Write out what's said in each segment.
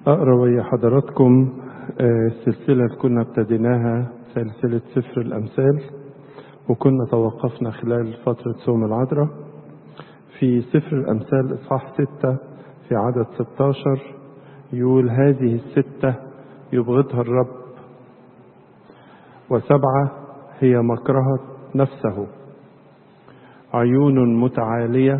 أقرأ ويا حضراتكم السلسلة اللي كنا ابتديناها سلسلة سفر الأمثال وكنا توقفنا خلال فترة صوم العذراء في سفر الأمثال إصحاح ستة في عدد 16 يقول هذه الستة يبغضها الرب وسبعة هي مكرهة نفسه عيون متعالية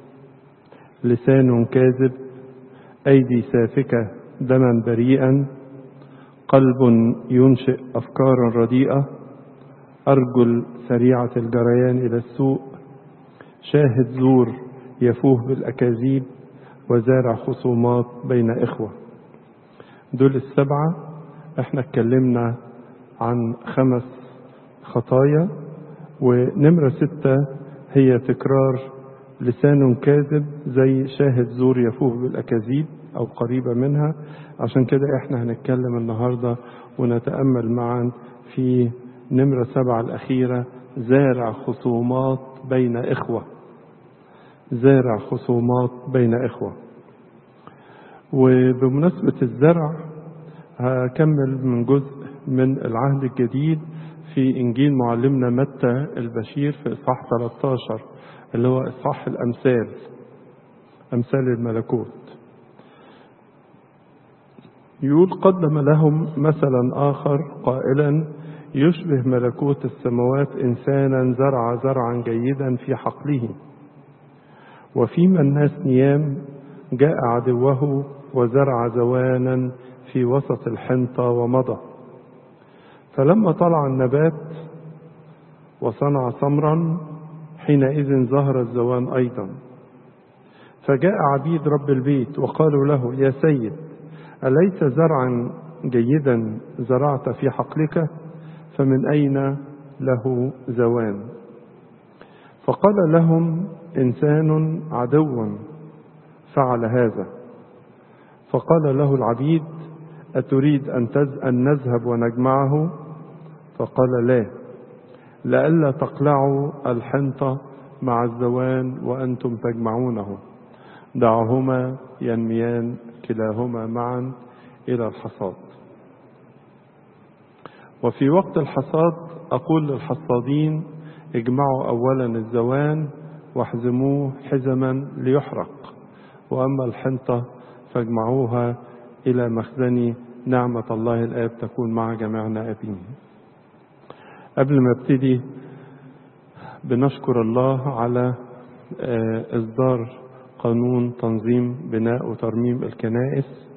لسان كاذب أيدي سافكة دما بريئا قلب ينشئ أفكارا رديئة أرجل سريعة الجريان إلى السوء شاهد زور يفوه بالأكاذيب وزارع خصومات بين إخوة دول السبعة احنا اتكلمنا عن خمس خطايا ونمرة ستة هي تكرار لسان كاذب زي شاهد زور يفوه بالأكاذيب أو قريبة منها عشان كده احنا هنتكلم النهاردة ونتأمل معا في نمرة سبعة الأخيرة زارع خصومات بين إخوة زارع خصومات بين إخوة وبمناسبة الزرع هكمل من جزء من العهد الجديد في إنجيل معلمنا متى البشير في إصحاح 13 اللي هو إصحاح الأمثال أمثال الملكوت يقول قدم لهم مثلا آخر قائلا يشبه ملكوت السماوات إنسانا زرع زرعا جيدا في حقله وفيما الناس نيام جاء عدوه وزرع زوانا في وسط الحنطة ومضى فلما طلع النبات وصنع ثمرا حينئذ ظهر الزوان أيضا فجاء عبيد رب البيت وقالوا له يا سيد أليس زرعا جيدا زرعت في حقلك فمن أين له زوان فقال لهم إنسان عدو فعل هذا فقال له العبيد أتريد أن, تز... أن نذهب ونجمعه فقال لا لئلا تقلعوا الحنطة مع الزوان وأنتم تجمعونه دعهما ينميان كلاهما معا إلى الحصاد وفي وقت الحصاد أقول للحصادين اجمعوا أولا الزوان واحزموه حزما ليحرق وأما الحنطة فاجمعوها إلى مخزن نعمة الله الآب تكون مع جميعنا آمين قبل ما ابتدي بنشكر الله على إصدار قانون تنظيم بناء وترميم الكنائس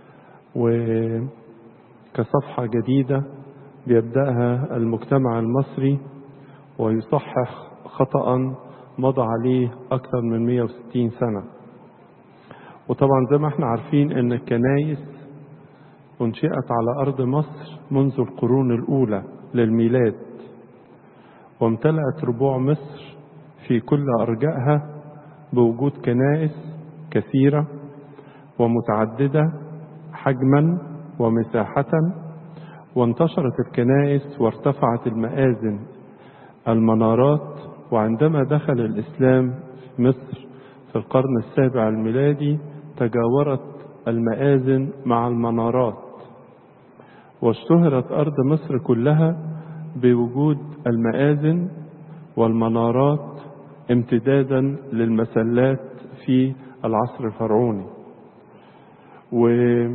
وكصفحة جديدة بيبدأها المجتمع المصري ويصحح خطأ مضى عليه أكثر من 160 سنة وطبعا زي ما احنا عارفين ان الكنايس انشئت على أرض مصر منذ القرون الأولى للميلاد وامتلأت ربوع مصر في كل أرجائها بوجود كنائس كثيرة ومتعددة حجما ومساحة وانتشرت الكنائس وارتفعت المآذن المنارات وعندما دخل الإسلام في مصر في القرن السابع الميلادي تجاورت المآذن مع المنارات واشتهرت أرض مصر كلها بوجود المآذن والمنارات امتدادا للمسلات في العصر الفرعوني و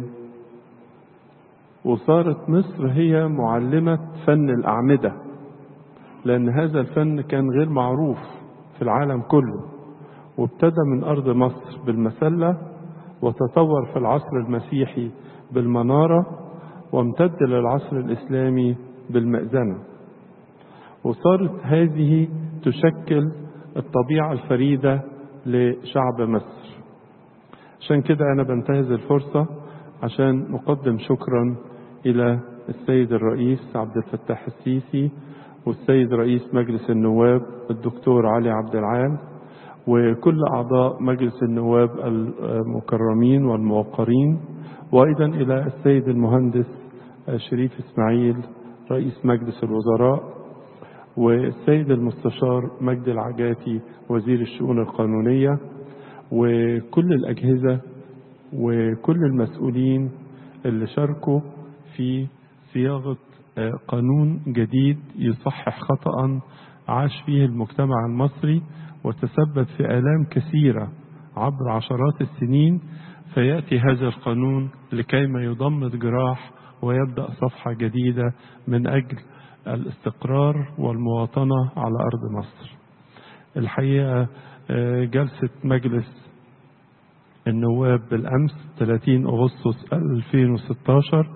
وصارت مصر هي معلمة فن الأعمدة لأن هذا الفن كان غير معروف في العالم كله وابتدى من أرض مصر بالمسلة وتطور في العصر المسيحي بالمنارة وامتد للعصر الإسلامي بالمأذنة وصارت هذه تشكل الطبيعة الفريدة لشعب مصر عشان كده أنا بنتهز الفرصة عشان نقدم شكرا إلى السيد الرئيس عبد الفتاح السيسي والسيد رئيس مجلس النواب الدكتور علي عبد العال وكل أعضاء مجلس النواب المكرمين والموقرين وأيضا إلى السيد المهندس شريف إسماعيل رئيس مجلس الوزراء والسيد المستشار مجد العجاتي وزير الشؤون القانونية وكل الأجهزة وكل المسؤولين اللي شاركوا في صياغة قانون جديد يصحح خطأ عاش فيه المجتمع المصري وتسبب في آلام كثيرة عبر عشرات السنين فيأتي هذا القانون لكيما يضمد جراح ويبدأ صفحة جديدة من أجل الاستقرار والمواطنة على أرض مصر الحقيقة جلسة مجلس النواب بالأمس 30 أغسطس 2016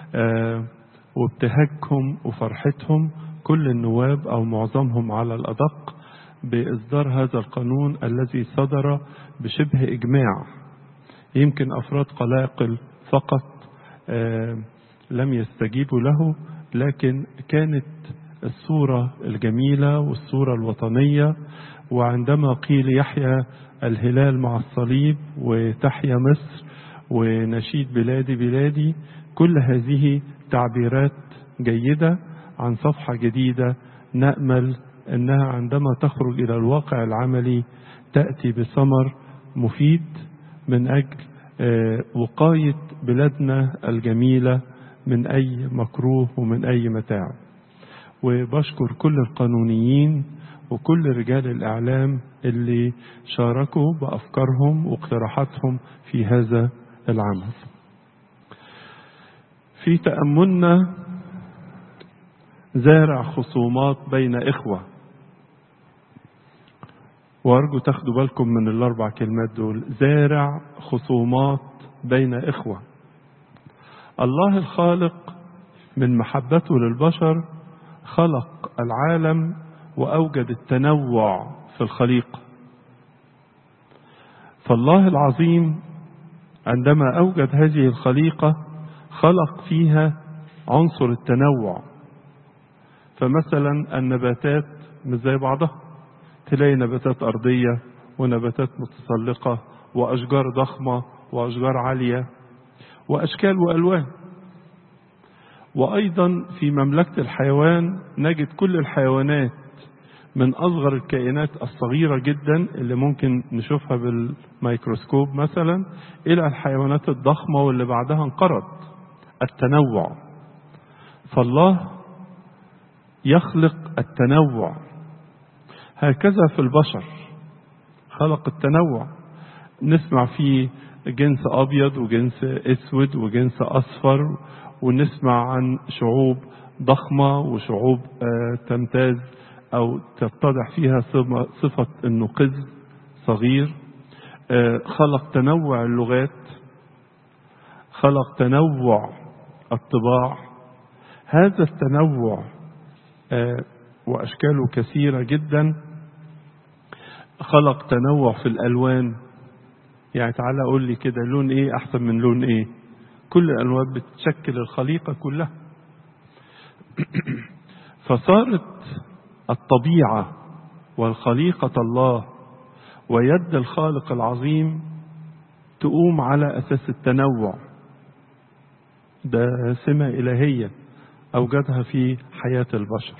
وابتهاجهم وفرحتهم كل النواب أو معظمهم على الأدق بإصدار هذا القانون الذي صدر بشبه إجماع يمكن أفراد قلاقل فقط لم يستجيبوا له لكن كانت الصورة الجميلة والصورة الوطنية وعندما قيل يحيى الهلال مع الصليب وتحيا مصر ونشيد بلادي بلادي كل هذه تعبيرات جيدة عن صفحة جديدة نأمل أنها عندما تخرج إلى الواقع العملي تأتي بثمر مفيد من أجل وقاية بلادنا الجميلة من أي مكروه ومن أي متاع وبشكر كل القانونيين وكل رجال الإعلام اللي شاركوا بأفكارهم واقتراحاتهم في هذا العمل في تأملنا زارع خصومات بين إخوة وأرجو تاخدوا بالكم من الأربع كلمات دول زارع خصومات بين إخوة الله الخالق من محبته للبشر خلق العالم وأوجد التنوع في الخليقة فالله العظيم عندما أوجد هذه الخليقة خلق فيها عنصر التنوع فمثلا النباتات مش زي بعضها تلاقي نباتات أرضية ونباتات متسلقة وأشجار ضخمة وأشجار عالية وأشكال وألوان وأيضا في مملكة الحيوان نجد كل الحيوانات من أصغر الكائنات الصغيرة جدا اللي ممكن نشوفها بالميكروسكوب مثلا إلى الحيوانات الضخمة واللي بعدها انقرض التنوع فالله يخلق التنوع هكذا في البشر خلق التنوع نسمع فيه جنس أبيض وجنس أسود وجنس أصفر ونسمع عن شعوب ضخمة وشعوب تمتاز أو تتضح فيها صفة أنه قز صغير خلق تنوع اللغات خلق تنوع الطباع هذا التنوع وأشكاله كثيرة جدا خلق تنوع في الألوان يعني تعالى قول لي كده لون ايه احسن من لون ايه كل الالوان بتشكل الخليقه كلها فصارت الطبيعه والخليقه الله ويد الخالق العظيم تقوم على اساس التنوع ده سمه الهيه اوجدها في حياه البشر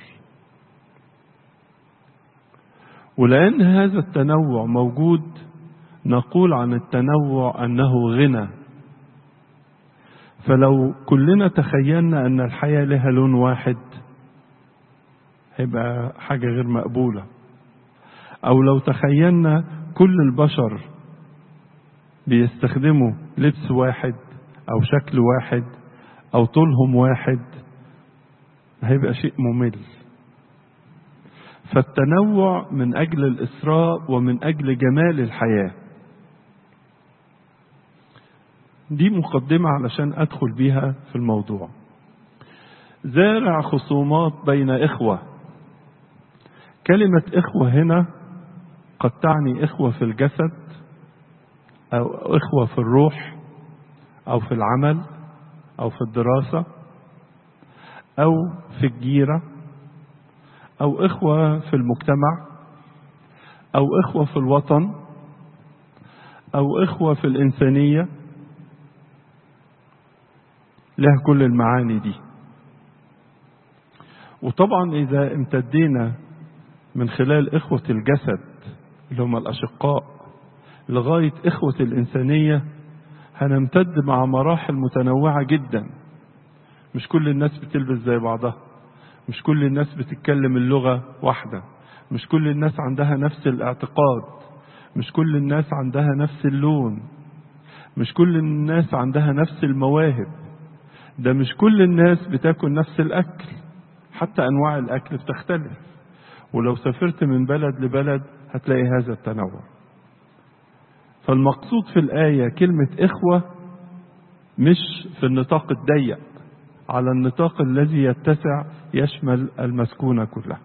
ولان هذا التنوع موجود نقول عن التنوع انه غنى فلو كلنا تخيلنا ان الحياه لها لون واحد هيبقى حاجه غير مقبوله او لو تخيلنا كل البشر بيستخدموا لبس واحد او شكل واحد او طولهم واحد هيبقى شيء ممل فالتنوع من اجل الاسراء ومن اجل جمال الحياه دي مقدمة علشان أدخل بيها في الموضوع زارع خصومات بين إخوة كلمة إخوة هنا قد تعني إخوة في الجسد أو إخوة في الروح أو في العمل أو في الدراسة أو في الجيرة أو إخوة في المجتمع أو إخوة في الوطن أو إخوة في الإنسانية لها كل المعاني دي وطبعا إذا امتدينا من خلال إخوة الجسد اللي هم الأشقاء لغاية إخوة الإنسانية هنمتد مع مراحل متنوعة جدا مش كل الناس بتلبس زي بعضها مش كل الناس بتتكلم اللغة واحدة مش كل الناس عندها نفس الاعتقاد مش كل الناس عندها نفس اللون مش كل الناس عندها نفس المواهب ده مش كل الناس بتاكل نفس الأكل حتى أنواع الأكل بتختلف ولو سافرت من بلد لبلد هتلاقي هذا التنوع فالمقصود في الآية كلمة إخوة مش في النطاق الضيق على النطاق الذي يتسع يشمل المسكونة كلها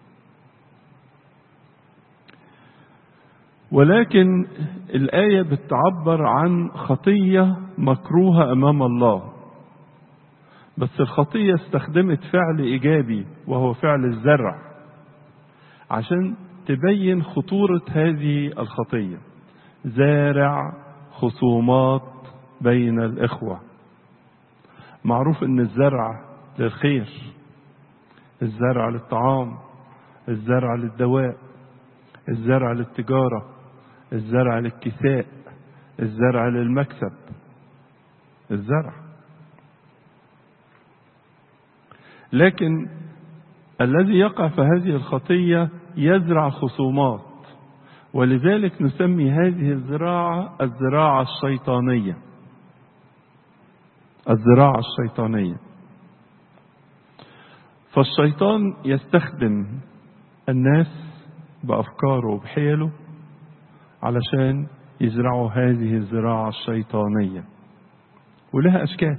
ولكن الآية بتعبر عن خطية مكروهة أمام الله بس الخطية استخدمت فعل إيجابي وهو فعل الزرع عشان تبين خطورة هذه الخطية زارع خصومات بين الإخوة معروف أن الزرع للخير الزرع للطعام الزرع للدواء الزرع للتجارة الزرع للكساء الزرع للمكسب الزرع لكن الذي يقع في هذه الخطية يزرع خصومات ولذلك نسمي هذه الزراعة الزراعة الشيطانية الزراعة الشيطانية فالشيطان يستخدم الناس بأفكاره وبحيله علشان يزرعوا هذه الزراعة الشيطانية ولها أشكال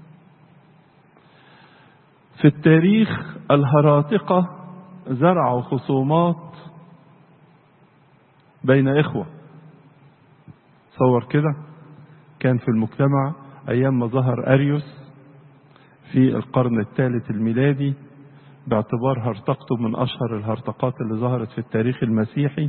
في التاريخ الهراطقة زرعوا خصومات بين إخوة تصور كده كان في المجتمع أيام ما ظهر أريوس في القرن الثالث الميلادي باعتبار هرطقته من أشهر الهرطقات اللي ظهرت في التاريخ المسيحي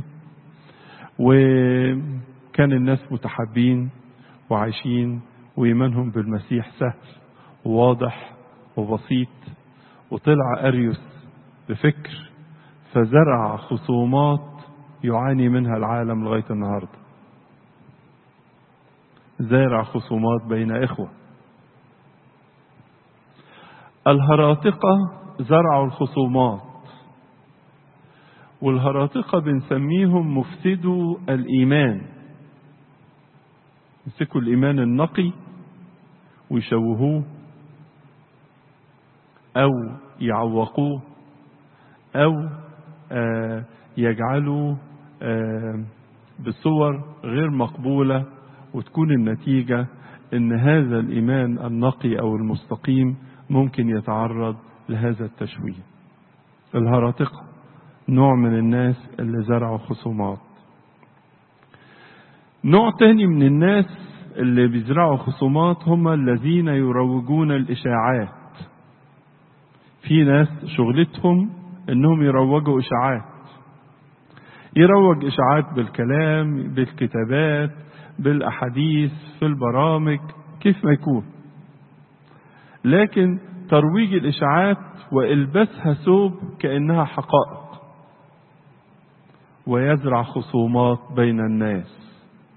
وكان الناس متحابين وعايشين وإيمانهم بالمسيح سهل وواضح وبسيط وطلع أريوس بفكر فزرع خصومات يعاني منها العالم لغاية النهاردة زارع خصومات بين إخوة الهراطقة زرعوا الخصومات والهراطقة بنسميهم مفسدو الإيمان يمسكوا الإيمان النقي ويشوهوه أو يعوقوه أو آه يجعلوا آه بصور غير مقبولة وتكون النتيجة ان هذا الايمان النقي او المستقيم ممكن يتعرض لهذا التشويه الهراطقة نوع من الناس اللي زرعوا خصومات نوع تاني من الناس اللي بيزرعوا خصومات هم الذين يروجون الاشاعات في ناس شغلتهم انهم يروجوا اشاعات يروج اشاعات بالكلام بالكتابات بالاحاديث في البرامج كيف ما يكون لكن ترويج الاشاعات والبسها ثوب كانها حقائق ويزرع خصومات بين الناس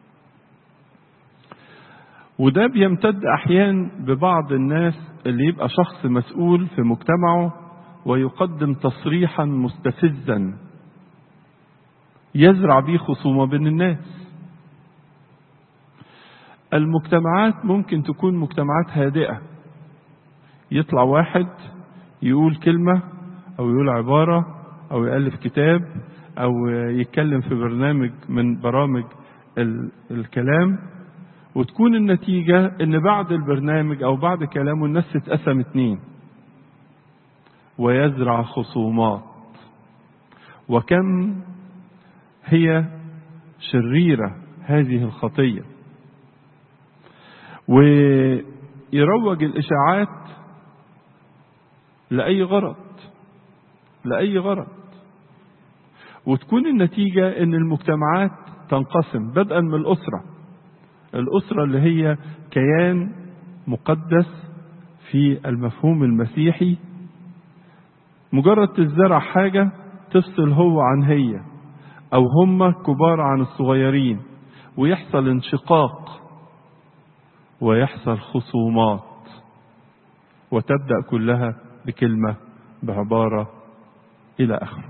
وده بيمتد احيانا ببعض الناس اللي يبقى شخص مسؤول في مجتمعه ويقدم تصريحا مستفزا يزرع به خصومه بين الناس المجتمعات ممكن تكون مجتمعات هادئه يطلع واحد يقول كلمه او يقول عباره او يالف كتاب او يتكلم في برنامج من برامج الكلام وتكون النتيجة ان بعد البرنامج او بعد كلامه الناس تتقسم اتنين ويزرع خصومات وكم هي شريرة هذه الخطية ويروج الإشاعات لأي غرض لأي غرض وتكون النتيجة ان المجتمعات تنقسم بدءا من الأسرة الأسرة اللي هي كيان مقدس في المفهوم المسيحي مجرد تزرع حاجة تفصل هو عن هي أو هم كبار عن الصغيرين ويحصل انشقاق ويحصل خصومات وتبدأ كلها بكلمة بعبارة إلى آخره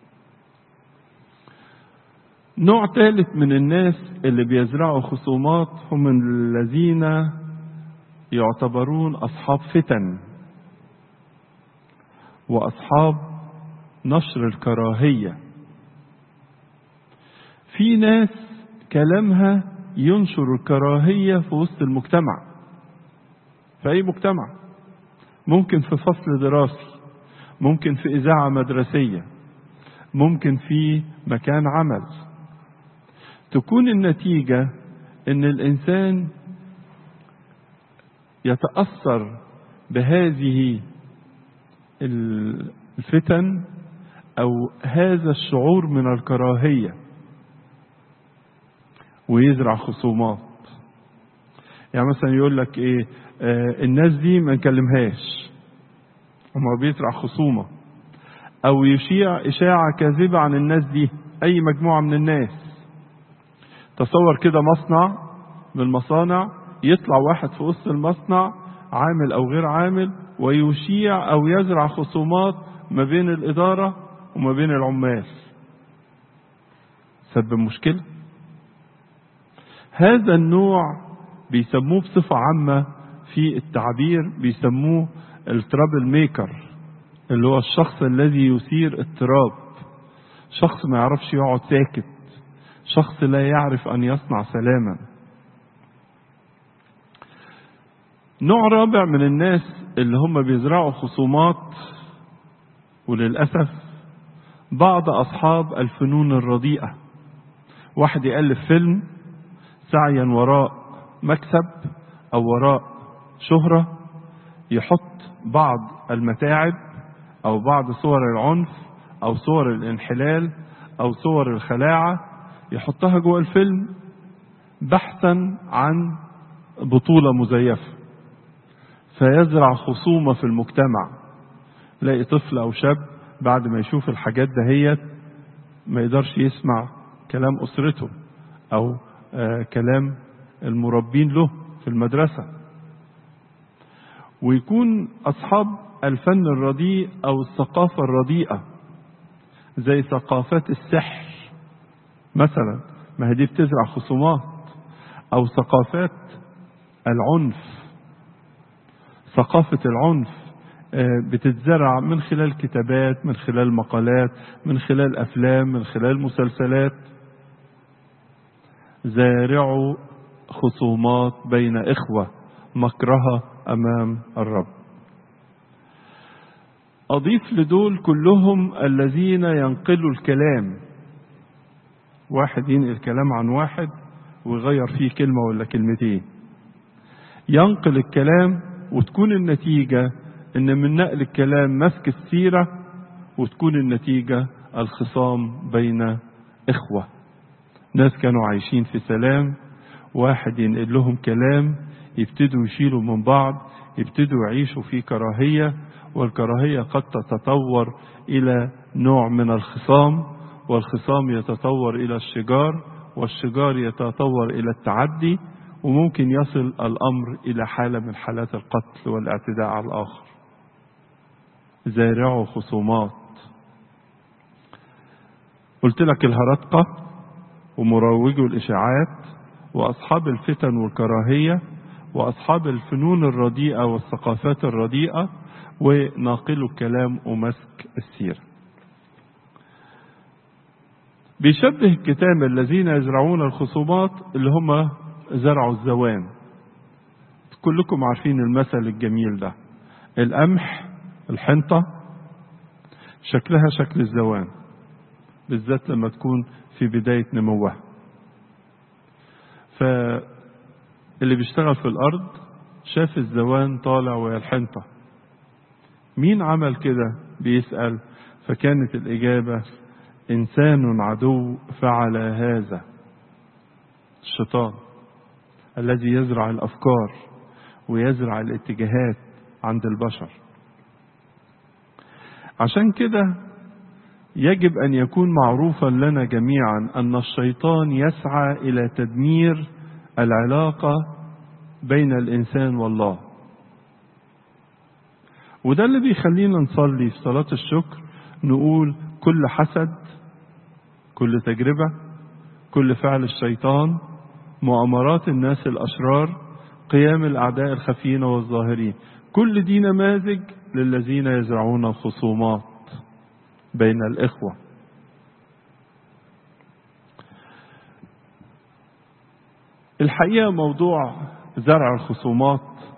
نوع ثالث من الناس اللي بيزرعوا خصومات هم الذين يعتبرون أصحاب فتن وأصحاب نشر الكراهية في ناس كلامها ينشر الكراهية في وسط المجتمع في أي مجتمع ممكن في فصل دراسي ممكن في إذاعة مدرسية ممكن في مكان عمل تكون النتيجة إن الإنسان يتأثر بهذه الفتن أو هذا الشعور من الكراهية ويزرع خصومات يعني مثلا يقول لك ايه آه الناس دي ما نكلمهاش هما بيزرع خصومة او يشيع اشاعة كاذبة عن الناس دي اي مجموعة من الناس تصور كده مصنع من المصانع يطلع واحد في وسط المصنع عامل او غير عامل ويشيع او يزرع خصومات ما بين الادارة وما بين العمال سبب مشكله هذا النوع بيسموه بصفة عامة في التعبير بيسموه الترابل ميكر اللي هو الشخص الذي يثير اضطراب شخص ما يعرفش يقعد ساكت شخص لا يعرف أن يصنع سلاما نوع رابع من الناس اللي هم بيزرعوا خصومات وللأسف بعض أصحاب الفنون الرديئة واحد يألف فيلم سعيا وراء مكسب او وراء شهرة يحط بعض المتاعب او بعض صور العنف او صور الانحلال او صور الخلاعة يحطها جوه الفيلم بحثا عن بطولة مزيفة فيزرع خصومة في المجتمع لاقي طفل او شاب بعد ما يشوف الحاجات دهيت ما يقدرش يسمع كلام اسرته او آه كلام المربين له في المدرسة ويكون أصحاب الفن الرديء أو الثقافة الرديئة زي ثقافات السحر مثلا ما هي دي بتزرع خصومات أو ثقافات العنف ثقافة العنف بتتزرع من خلال كتابات من خلال مقالات من خلال أفلام من خلال مسلسلات زارعوا خصومات بين إخوة مكرهة أمام الرب أضيف لدول كلهم الذين ينقلوا الكلام واحد ينقل كلام عن واحد ويغير فيه كلمة ولا كلمتين ينقل الكلام وتكون النتيجة ان من نقل الكلام مسك السيرة وتكون النتيجة الخصام بين اخوة ناس كانوا عايشين في سلام واحد ينقل لهم كلام يبتدوا يشيلوا من بعض يبتدوا يعيشوا في كراهية والكراهية قد تتطور إلى نوع من الخصام والخصام يتطور إلى الشجار والشجار يتطور إلى التعدي وممكن يصل الأمر إلى حالة من حالات القتل والاعتداء على الآخر زارعوا خصومات قلت لك الهرطقة ومروجو الإشاعات وأصحاب الفتن والكراهية وأصحاب الفنون الرديئة والثقافات الرديئة وناقلوا الكلام ومسك السيرة بيشبه الكتاب الذين يزرعون الخصومات اللي هم زرعوا الزوان كلكم عارفين المثل الجميل ده القمح الحنطة شكلها شكل الزوان بالذات لما تكون في بداية نموها فاللي بيشتغل في الأرض شاف الزوان طالع ويا الحنطة مين عمل كده بيسأل فكانت الإجابة إنسان عدو فعل هذا الشيطان الذي يزرع الأفكار ويزرع الاتجاهات عند البشر عشان كده يجب أن يكون معروفا لنا جميعا أن الشيطان يسعى إلى تدمير العلاقة بين الإنسان والله وده اللي بيخلينا نصلي في صلاة الشكر نقول كل حسد كل تجربة كل فعل الشيطان مؤامرات الناس الأشرار قيام الأعداء الخفيين والظاهرين كل دي نماذج للذين يزرعون الخصومات بين الإخوة الحقيقة موضوع زرع الخصومات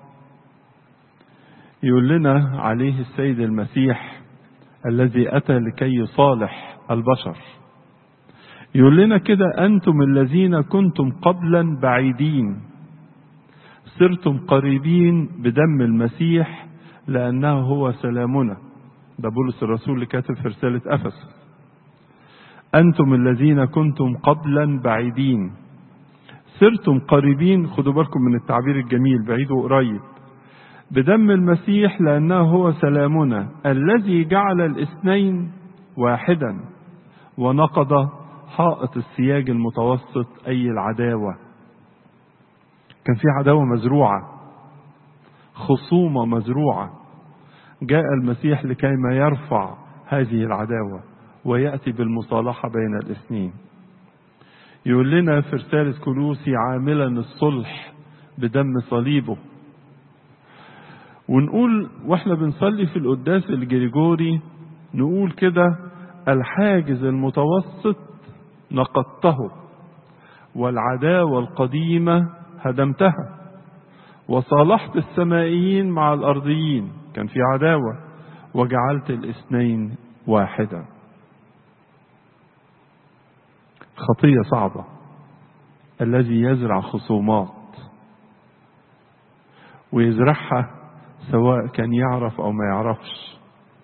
يقول لنا عليه السيد المسيح الذي أتى لكي يصالح البشر يقول لنا كده أنتم الذين كنتم قبلا بعيدين صرتم قريبين بدم المسيح لأنه هو سلامنا ده بولس الرسول اللي كاتب في رسالة أفسس أنتم الذين كنتم قبلا بعيدين صرتم قريبين خدوا بالكم من التعبير الجميل بعيد وقريب بدم المسيح لأنه هو سلامنا الذي جعل الاثنين واحدا ونقض حائط السياج المتوسط أي العداوة كان في عداوة مزروعة خصومة مزروعة جاء المسيح لكي ما يرفع هذه العداوة ويأتي بالمصالحة بين الاثنين يقول لنا في رسالة كلوسي عاملا الصلح بدم صليبه ونقول واحنا بنصلي في القداس الجريجوري نقول كده الحاجز المتوسط نقضته والعداوة القديمة هدمتها وصالحت السمائيين مع الأرضيين كان في عداوة وجعلت الاثنين واحدا خطية صعبة الذي يزرع خصومات ويزرعها سواء كان يعرف أو ما يعرفش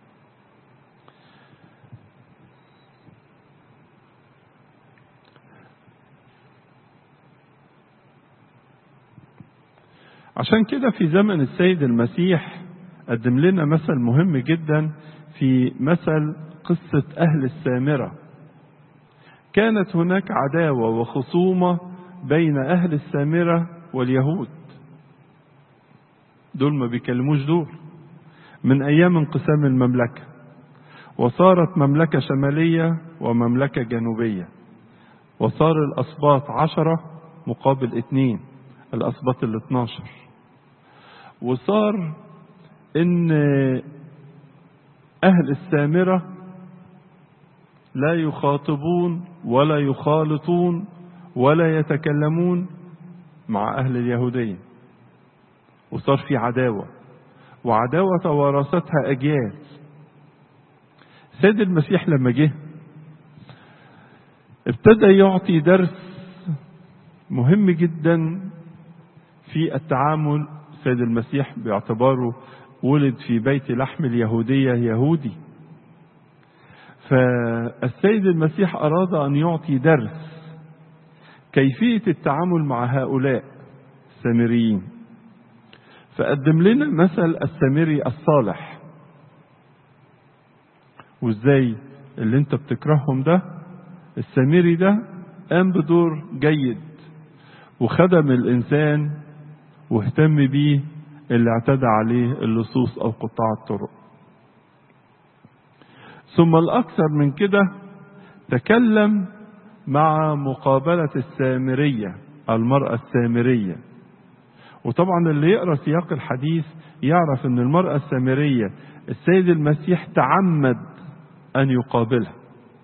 عشان كده في زمن السيد المسيح قدم لنا مثل مهم جدا في مثل قصة أهل السامرة كانت هناك عداوة وخصومة بين أهل السامرة واليهود دول ما بيكلموش دول من أيام انقسام المملكة وصارت مملكة شمالية ومملكة جنوبية وصار الأسباط عشرة مقابل اتنين الأسباط ال 12 وصار إن أهل السامرة لا يخاطبون ولا يخالطون ولا يتكلمون مع أهل اليهودية وصار في عداوة وعداوة توارثتها أجيال سيد المسيح لما جه ابتدى يعطي درس مهم جدا في التعامل سيد المسيح باعتباره ولد في بيت لحم اليهودية يهودي فالسيد المسيح أراد أن يعطي درس كيفية التعامل مع هؤلاء السامريين فقدم لنا مثل السامري الصالح وازاي اللي انت بتكرههم ده السامري ده قام بدور جيد وخدم الانسان واهتم بيه اللي اعتدى عليه اللصوص او قطاع الطرق ثم الاكثر من كده تكلم مع مقابله السامريه المراه السامريه وطبعا اللي يقرا سياق الحديث يعرف ان المراه السامريه السيد المسيح تعمد ان يقابلها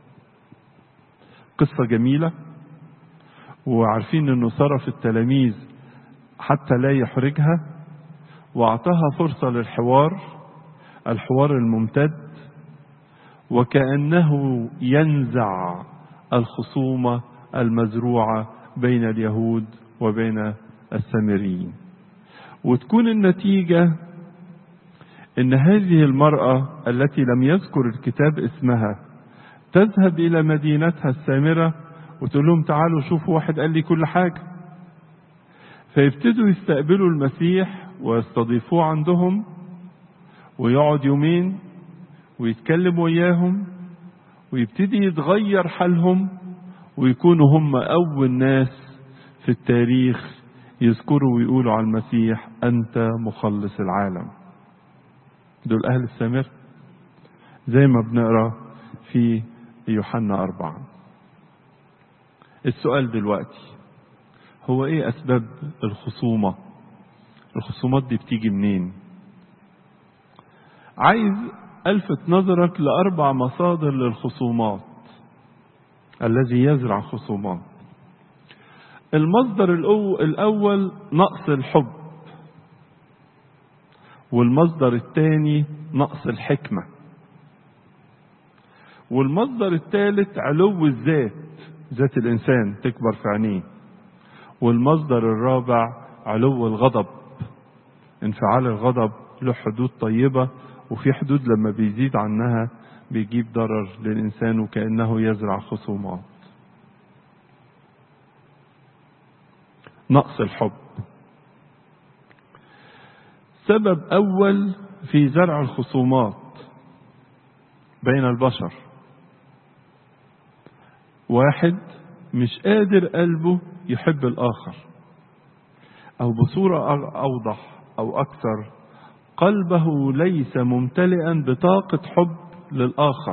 قصه جميله وعارفين انه صرف التلاميذ حتى لا يحرجها واعطاها فرصه للحوار الحوار الممتد وكانه ينزع الخصومه المزروعه بين اليهود وبين السامريين وتكون النتيجه ان هذه المراه التي لم يذكر الكتاب اسمها تذهب الى مدينتها السامره وتقول لهم تعالوا شوفوا واحد قال لي كل حاجه فيبتدوا يستقبلوا المسيح ويستضيفوه عندهم ويقعد يومين ويتكلم وياهم ويبتدي يتغير حالهم ويكونوا هم أول ناس في التاريخ يذكروا ويقولوا على المسيح أنت مخلص العالم دول أهل السامر زي ما بنقرأ في يوحنا أربعة السؤال دلوقتي هو ايه أسباب الخصومة الخصومات دي بتيجي منين عايز ألفت نظرك لأربع مصادر للخصومات الذي يزرع خصومات المصدر الأول نقص الحب والمصدر الثاني نقص الحكمة والمصدر الثالث علو الذات ذات الإنسان تكبر في عينيه والمصدر الرابع علو الغضب انفعال الغضب له حدود طيبة وفي حدود لما بيزيد عنها بيجيب ضرر للإنسان وكأنه يزرع خصومات نقص الحب سبب أول في زرع الخصومات بين البشر واحد مش قادر قلبه يحب الآخر أو بصورة أوضح أو أكثر قلبه ليس ممتلئا بطاقة حب للآخر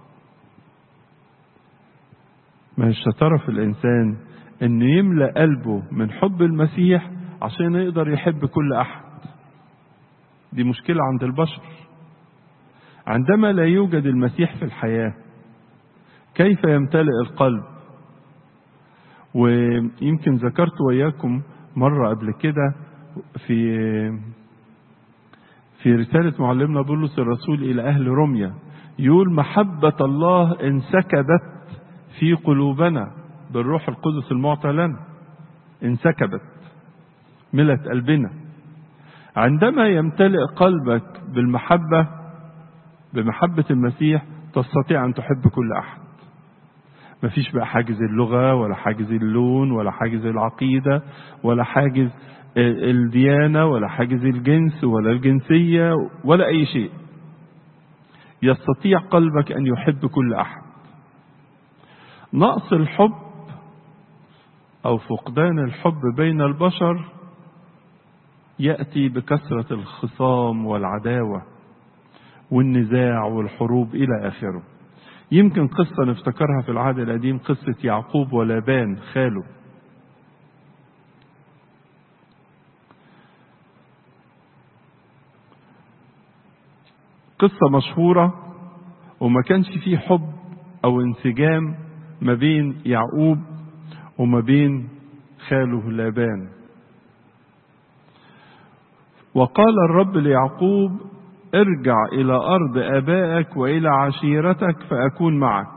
مش طرف الإنسان أن يملأ قلبه من حب المسيح عشان يقدر يحب كل أحد دي مشكلة عند البشر عندما لا يوجد المسيح في الحياة كيف يمتلئ القلب ويمكن ذكرت وياكم مرة قبل كده في في رسالة معلمنا بولس الرسول إلى أهل روميا يقول محبة الله انسكبت في قلوبنا بالروح القدس المعطى لنا انسكبت ملت قلبنا عندما يمتلئ قلبك بالمحبة بمحبة المسيح تستطيع أن تحب كل أحد مفيش بقى حاجز اللغة ولا حاجز اللون ولا حاجز العقيدة ولا حاجز الديانة ولا حاجز الجنس ولا الجنسية ولا أي شيء يستطيع قلبك أن يحب كل أحد نقص الحب أو فقدان الحب بين البشر يأتي بكثرة الخصام والعداوة والنزاع والحروب إلى آخره يمكن قصة نفتكرها في العهد القديم قصة يعقوب ولابان خاله قصة مشهورة وما كانش فيه حب أو انسجام ما بين يعقوب وما بين خاله لابان وقال الرب ليعقوب ارجع إلى أرض آبائك وإلى عشيرتك فأكون معك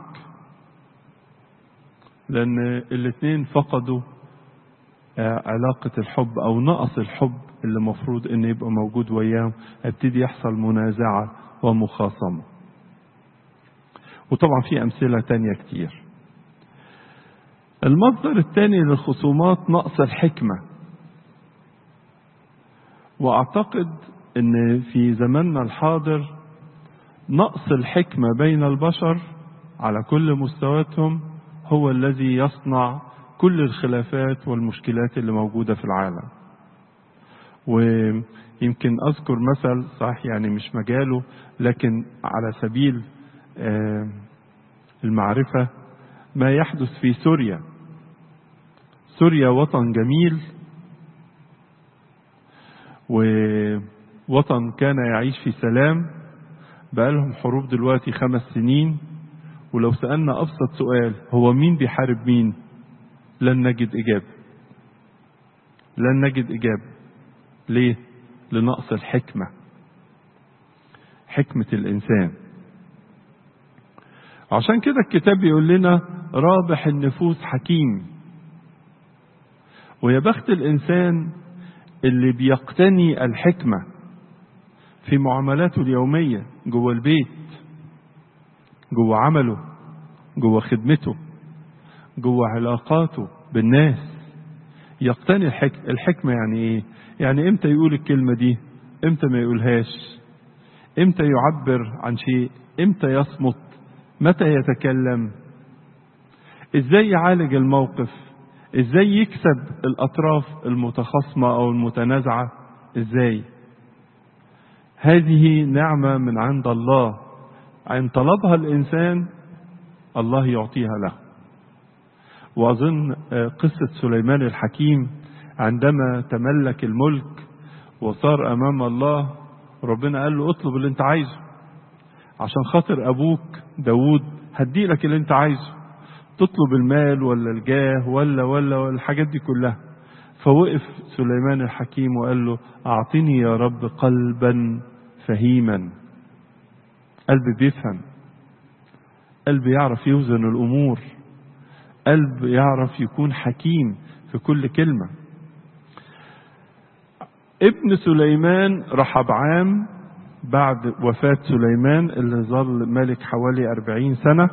لأن الاثنين فقدوا علاقة الحب أو نقص الحب اللي مفروض أن يبقى موجود وياهم ابتدي يحصل منازعة ومخاصمة وطبعا في أمثلة تانية كتير المصدر الثاني للخصومات نقص الحكمة وأعتقد أن في زماننا الحاضر نقص الحكمة بين البشر على كل مستوياتهم هو الذي يصنع كل الخلافات والمشكلات اللي موجودة في العالم ويمكن أذكر مثل صحيح يعني مش مجاله لكن على سبيل المعرفة ما يحدث في سوريا سوريا وطن جميل ووطن كان يعيش في سلام بقالهم حروب دلوقتي خمس سنين ولو سألنا أبسط سؤال هو مين بيحارب مين لن نجد إجابة لن نجد إجابة ليه لنقص الحكمة حكمة الإنسان عشان كده الكتاب بيقول لنا رابح النفوس حكيم ويا بخت الإنسان اللي بيقتني الحكمة في معاملاته اليومية جوه البيت جوه عمله جوه خدمته جوه علاقاته بالناس يقتني الحك... الحكمة يعني ايه يعني امتى يقول الكلمة دي امتى ما يقولهاش امتى يعبر عن شيء امتى يصمت متى يتكلم ازاي يعالج الموقف ازاي يكسب الاطراف المتخاصمه او المتنازعه ازاي هذه نعمه من عند الله ان طلبها الانسان الله يعطيها له واظن قصه سليمان الحكيم عندما تملك الملك وصار امام الله ربنا قال له اطلب اللي انت عايزه عشان خاطر ابوك داود هدي لك اللي انت عايزه تطلب المال ولا الجاه ولا ولا ولا الحاجات دي كلها فوقف سليمان الحكيم وقال له اعطني يا رب قلبا فهيما قلب بيفهم قلب يعرف يوزن الامور قلب يعرف يكون حكيم في كل كلمه ابن سليمان رحبعام بعد وفاة سليمان اللي ظل ملك حوالي أربعين سنة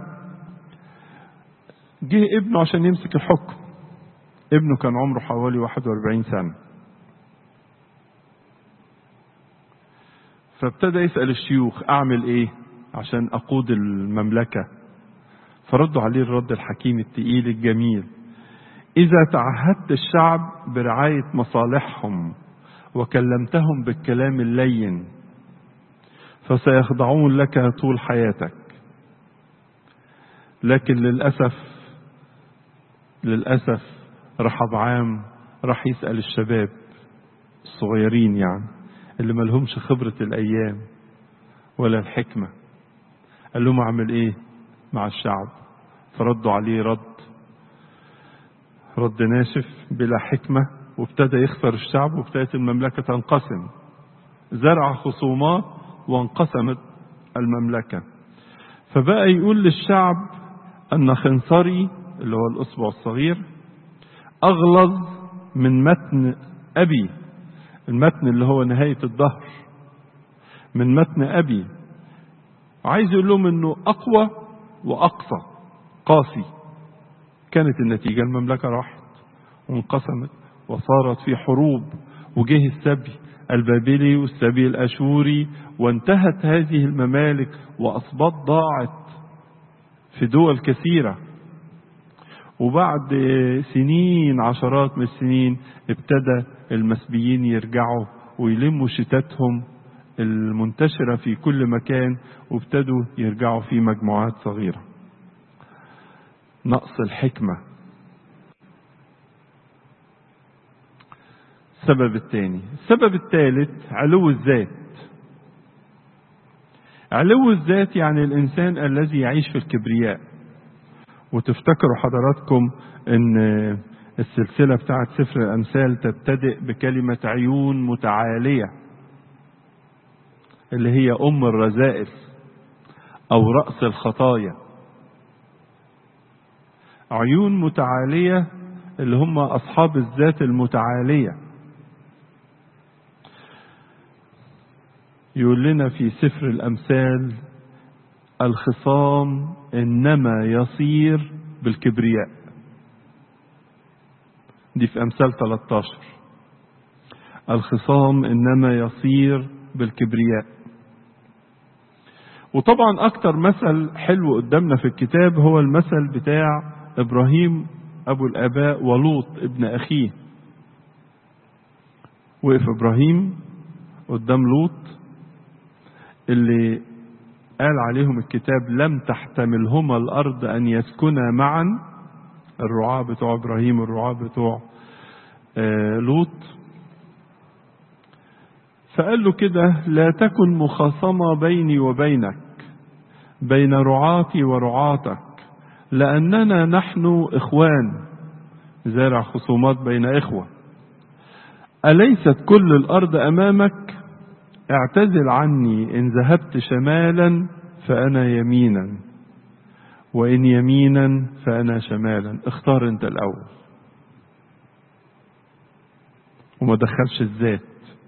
جه ابنه عشان يمسك الحكم ابنه كان عمره حوالي 41 سنة فابتدى يسأل الشيوخ أعمل إيه عشان أقود المملكة فردوا عليه الرد الحكيم التقيل الجميل إذا تعهدت الشعب برعاية مصالحهم وكلمتهم بالكلام اللين فسيخضعون لك طول حياتك لكن للأسف للأسف رحب عام راح يسأل الشباب الصغيرين يعني اللي ملهمش خبرة الأيام ولا الحكمة قال لهم أعمل إيه مع الشعب فردوا عليه رد رد ناشف بلا حكمة وابتدى يخسر الشعب وابتدت المملكة تنقسم زرع خصومات وانقسمت المملكة فبقى يقول للشعب أن خنصري اللي هو الأصبع الصغير أغلظ من متن أبي المتن اللي هو نهاية الظهر من متن أبي عايز يقول لهم أنه أقوى وأقصى قاسي كانت النتيجة المملكة راحت وانقسمت وصارت في حروب وجه السبي البابلي والسبي الأشوري وانتهت هذه الممالك وأصبات ضاعت في دول كثيرة وبعد سنين عشرات من السنين ابتدى المسبيين يرجعوا ويلموا شتاتهم المنتشرة في كل مكان وابتدوا يرجعوا في مجموعات صغيرة نقص الحكمة السبب الثاني السبب الثالث علو الذات علو الذات يعني الإنسان الذي يعيش في الكبرياء وتفتكروا حضراتكم ان السلسلة بتاعت سفر الأمثال تبتدئ بكلمة عيون متعالية اللي هي أم الرذائل أو رأس الخطايا عيون متعالية اللي هم أصحاب الذات المتعالية يقول لنا في سفر الأمثال الخصام إنما يصير بالكبرياء دي في أمثال 13 الخصام إنما يصير بالكبرياء وطبعا أكتر مثل حلو قدامنا في الكتاب هو المثل بتاع إبراهيم أبو الآباء ولوط ابن أخيه وقف إبراهيم قدام لوط اللي قال عليهم الكتاب لم تحتملهما الأرض أن يسكنا معا الرعاة بتوع إبراهيم الرعاة بتوع آه لوط فقال له كده لا تكن مخاصمة بيني وبينك بين رعاتي ورعاتك لأننا نحن إخوان زارع خصومات بين إخوة أليست كل الأرض أمامك اعتزل عني إن ذهبت شمالا فأنا يمينا وإن يمينا فأنا شمالا اختار أنت الأول وما دخلش الذات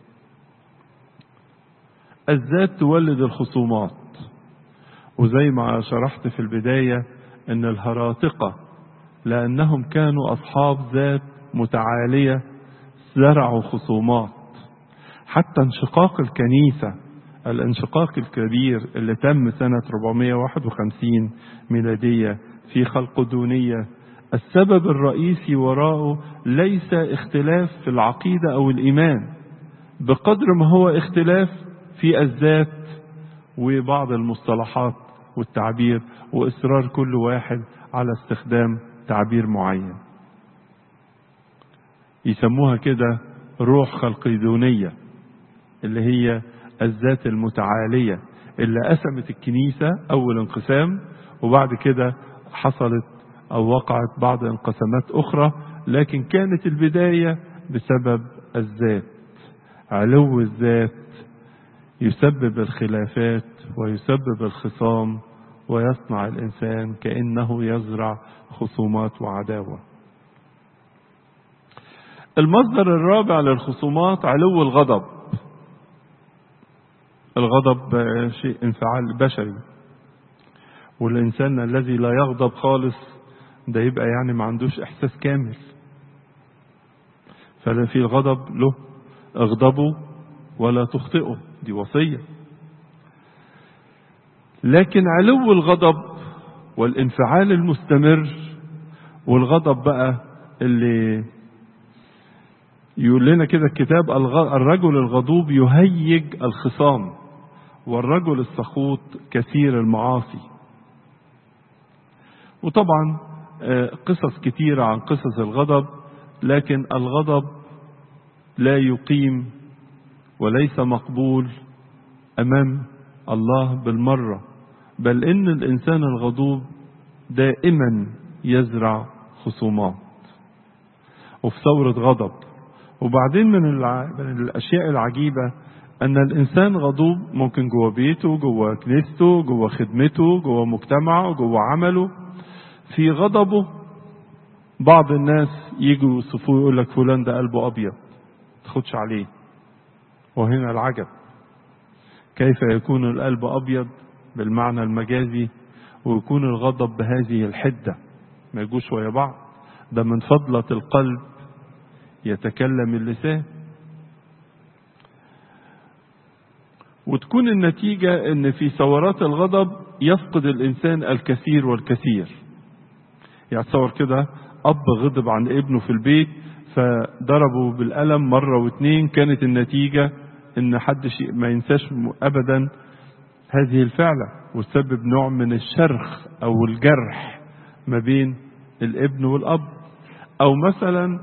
الذات تولد الخصومات وزي ما شرحت في البداية أن الهراطقة لأنهم كانوا أصحاب ذات متعالية زرعوا خصومات حتى انشقاق الكنيسة الانشقاق الكبير اللي تم سنة 451 ميلادية في خلقدونية السبب الرئيسي وراءه ليس اختلاف في العقيدة أو الإيمان بقدر ما هو اختلاف في الذات وبعض المصطلحات والتعبير وإصرار كل واحد على استخدام تعبير معين يسموها كده روح خلقيدونية اللي هي الذات المتعالية اللي قسمت الكنيسة أول انقسام وبعد كده حصلت أو وقعت بعض انقسامات أخرى لكن كانت البداية بسبب الذات علو الذات يسبب الخلافات ويسبب الخصام ويصنع الإنسان كأنه يزرع خصومات وعداوة المصدر الرابع للخصومات علو الغضب الغضب شيء انفعال بشري والإنسان الذي لا يغضب خالص ده يبقى يعني ما عندوش إحساس كامل ففي الغضب له اغضبوا ولا تخطئوا دي وصية لكن علو الغضب والانفعال المستمر والغضب بقى اللي يقول لنا كده الكتاب الرجل الغضوب يهيج الخصام والرجل السخوط كثير المعاصي وطبعا قصص كثيرة عن قصص الغضب لكن الغضب لا يقيم وليس مقبول أمام الله بالمرة بل إن الإنسان الغضوب دائما يزرع خصومات وفي ثورة غضب وبعدين من, الع... من الأشياء العجيبة أن الإنسان غضوب ممكن جوه بيته جوه كنيسته جوه خدمته جوه مجتمعه جوه عمله في غضبه بعض الناس يجوا يوصفوه يقول لك فلان ده قلبه أبيض تاخدش عليه وهنا العجب كيف يكون القلب أبيض بالمعنى المجازي ويكون الغضب بهذه الحدة ما يجوش ويا بعض ده من فضلة القلب يتكلم اللسان وتكون النتيجة ان في ثورات الغضب يفقد الانسان الكثير والكثير يعني تصور كده اب غضب عن ابنه في البيت فضربه بالقلم مرة واتنين كانت النتيجة ان حد ما ينساش ابدا هذه الفعلة وتسبب نوع من الشرخ او الجرح ما بين الابن والاب او مثلا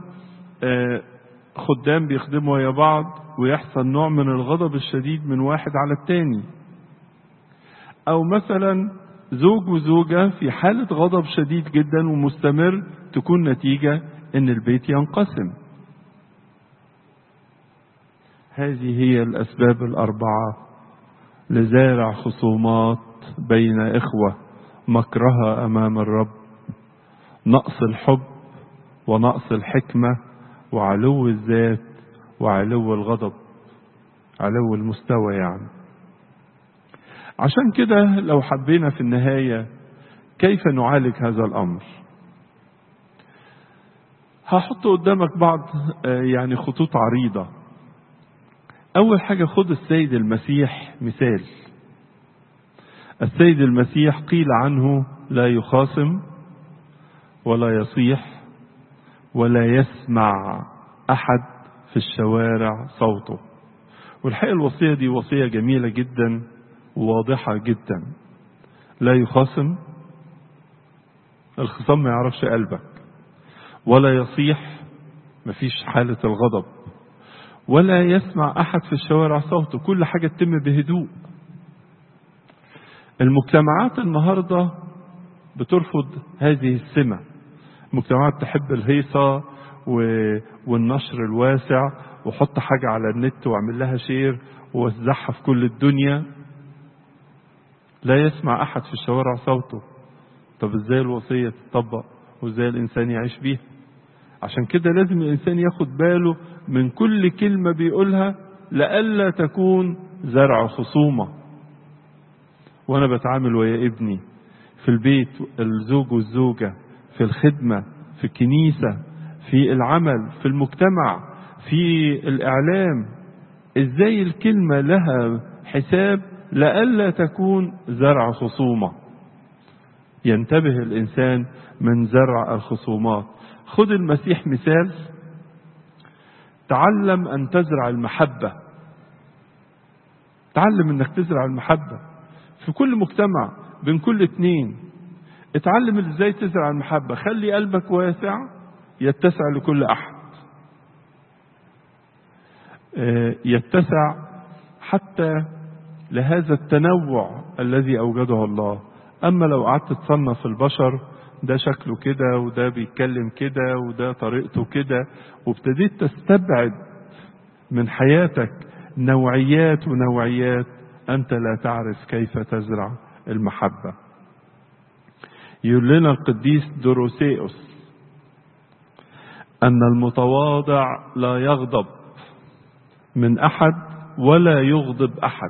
خدام بيخدموا ويا بعض ويحصل نوع من الغضب الشديد من واحد على التاني او مثلا زوج وزوجة في حالة غضب شديد جدا ومستمر تكون نتيجة ان البيت ينقسم هذه هي الاسباب الاربعة لزارع خصومات بين اخوة مكرها امام الرب نقص الحب ونقص الحكمة وعلو الذات وعلو الغضب علو المستوى يعني عشان كده لو حبينا في النهاية كيف نعالج هذا الأمر هحط قدامك بعض يعني خطوط عريضة أول حاجة خد السيد المسيح مثال السيد المسيح قيل عنه لا يخاصم ولا يصيح ولا يسمع أحد في الشوارع صوته والحقيقة الوصية دي وصية جميلة جدا وواضحة جدا لا يخاصم الخصام ما يعرفش قلبك ولا يصيح مفيش حالة الغضب ولا يسمع أحد في الشوارع صوته كل حاجة تتم بهدوء المجتمعات النهاردة بترفض هذه السمة مجتمعات تحب الهيصة والنشر الواسع وحط حاجة على النت واعمل لها شير ووزعها في كل الدنيا لا يسمع أحد في الشوارع صوته طب ازاي الوصية تطبق وازاي الإنسان يعيش بيها عشان كده لازم الإنسان ياخد باله من كل كلمة بيقولها لألا تكون زرع خصومة وأنا بتعامل ويا ابني في البيت الزوج والزوجة في الخدمة في الكنيسة في العمل في المجتمع في الإعلام إزاي الكلمة لها حساب لئلا تكون زرع خصومة ينتبه الإنسان من زرع الخصومات خذ المسيح مثال تعلم أن تزرع المحبة تعلم أنك تزرع المحبة في كل مجتمع بين كل اتنين اتعلم ازاي تزرع المحبة خلي قلبك واسع يتسع لكل أحد يتسع حتى لهذا التنوع الذي أوجده الله أما لو قعدت تصنف البشر ده شكله كده وده بيتكلم كده وده طريقته كده وابتديت تستبعد من حياتك نوعيات ونوعيات أنت لا تعرف كيف تزرع المحبة يقول لنا القديس دروسيوس أن المتواضع لا يغضب من أحد ولا يغضب أحد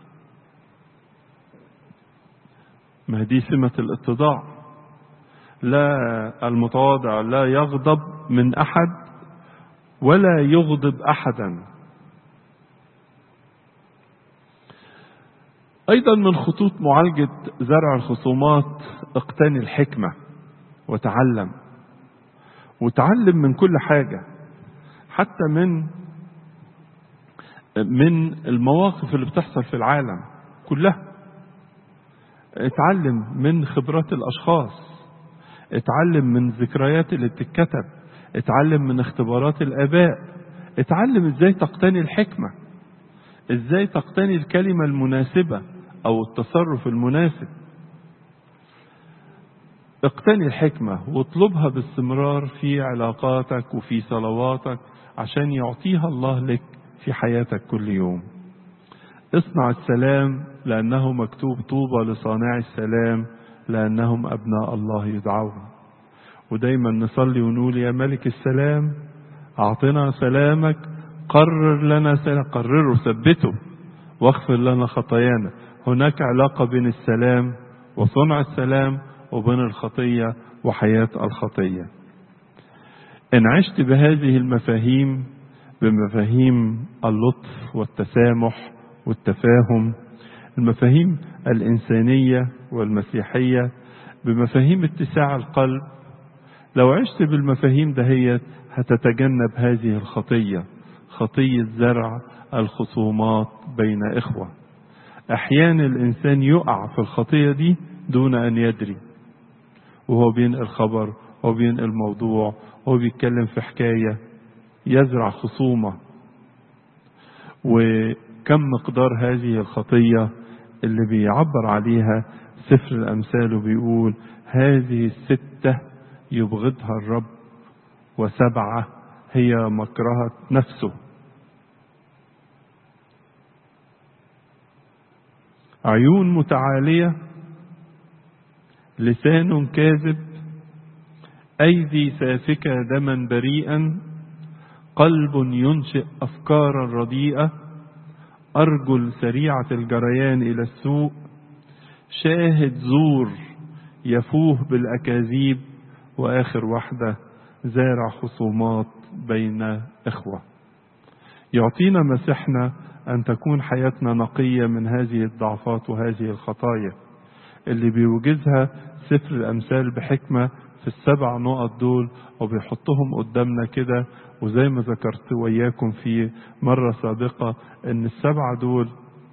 ما دي سمة الاتضاع لا المتواضع لا يغضب من أحد ولا يغضب أحدا أيضا من خطوط معالجة زرع الخصومات اقتني الحكمة وتعلم وتعلم من كل حاجة حتى من من المواقف اللي بتحصل في العالم كلها اتعلم من خبرات الأشخاص اتعلم من ذكريات اللي بتتكتب اتعلم من اختبارات الآباء اتعلم ازاي تقتني الحكمة ازاي تقتني الكلمة المناسبة او التصرف المناسب اقتني الحكمة واطلبها باستمرار في علاقاتك وفي صلواتك عشان يعطيها الله لك في حياتك كل يوم اصنع السلام لأنه مكتوب طوبى لصانع السلام لأنهم أبناء الله يدعون ودايما نصلي ونقول يا ملك السلام أعطنا سلامك قرر لنا سلام قرره ثبته واغفر لنا خطايانا هناك علاقة بين السلام وصنع السلام وبين الخطية وحياة الخطية إن عشت بهذه المفاهيم بمفاهيم اللطف والتسامح والتفاهم المفاهيم الإنسانية والمسيحية بمفاهيم اتساع القلب لو عشت بالمفاهيم دهيت هتتجنب هذه الخطية خطية زرع الخصومات بين إخوة أحيانا الإنسان يقع في الخطية دي دون أن يدري وهو بينقل خبر وهو بينقل موضوع وهو بيتكلم في حكاية يزرع خصومة وكم مقدار هذه الخطية اللي بيعبر عليها سفر الأمثال وبيقول هذه الستة يبغضها الرب وسبعة هي مكرهة نفسه عيون متعالية لسان كاذب أيدي سافكة دما بريئا قلب ينشئ أفكارا رديئة أرجل سريعة الجريان إلى السوء شاهد زور يفوه بالأكاذيب وآخر واحدة زارع خصومات بين إخوة يعطينا مسيحنا أن تكون حياتنا نقية من هذه الضعفات وهذه الخطايا اللي بيوجزها سفر الأمثال بحكمة في السبع نقط دول وبيحطهم قدامنا كده وزي ما ذكرت وياكم في مرة سابقة ان السبعة دول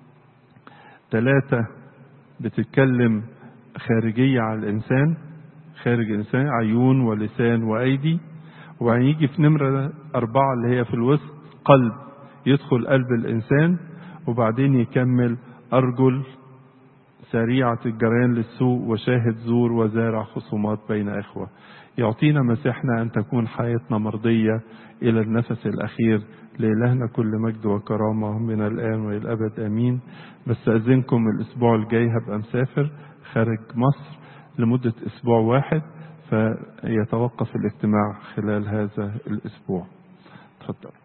ثلاثة بتتكلم خارجية على الإنسان خارج الإنسان عيون ولسان وأيدي وهيجي في نمرة أربعة اللي هي في الوسط قلب يدخل قلب الإنسان وبعدين يكمل أرجل سريعة الجريان للسوء وشاهد زور وزارع خصومات بين إخوة يعطينا مسيحنا أن تكون حياتنا مرضية إلى النفس الأخير لإلهنا كل مجد وكرامة من الآن وإلى الأبد آمين بس أذنكم الأسبوع الجاي هبقى مسافر خارج مصر لمدة أسبوع واحد فيتوقف الاجتماع خلال هذا الأسبوع تفضل